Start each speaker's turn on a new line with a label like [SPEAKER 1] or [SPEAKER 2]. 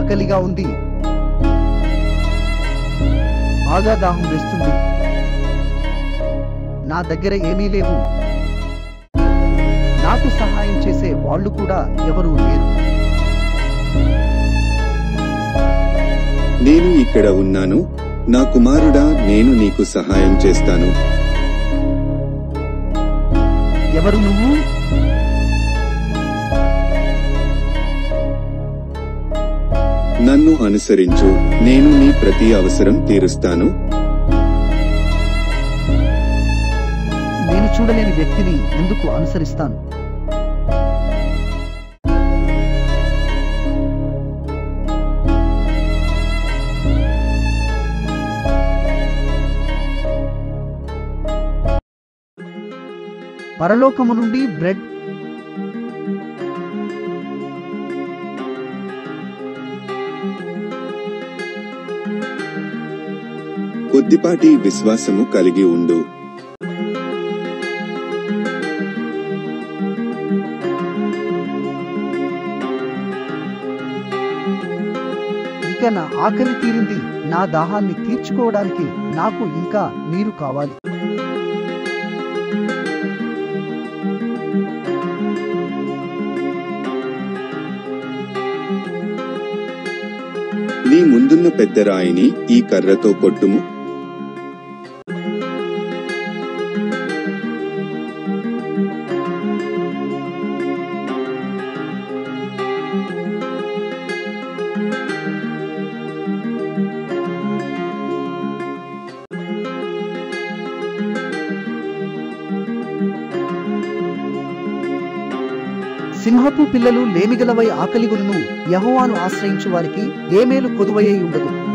[SPEAKER 1] ఆకలిగా ఉంది బాగా దాహం వేస్తుంది నా దగ్గర ఏమీ లేవు నాకు సహాయం చేసే వాళ్ళు కూడా ఎవరూ లేరు
[SPEAKER 2] నేను ఇక్కడ ఉన్నాను నా కుమారుడా నేను నీకు సహాయం చేస్తాను
[SPEAKER 1] ఎవరు నువ్వు
[SPEAKER 2] నన్ను అనుసరించు నేను నీ ప్రతి అవసరం తీరుస్తాను
[SPEAKER 1] నేను చూడలేని వ్యక్తిని ఎందుకు అనుసరిస్తాను పరలోకము నుండి బ్రెడ్
[SPEAKER 2] కొద్దిపాటి విశ్వాసము కలిగి ఉండు
[SPEAKER 1] ఇక నా ఆకలి తీరింది నా దాహాన్ని తీర్చుకోవడానికి నాకు ఇంకా నీరు కావాలి
[SPEAKER 2] నీ ముందున్న పెద్ద రాయిని ఈ కర్రతో కొట్టుము
[SPEAKER 1] సింహపు పిల్లలు లేమిగలవై ఆకలిగును యహోవాను ఆశ్రయించు వారికి ఏ మేలు కొదువయ్యి ఉండదు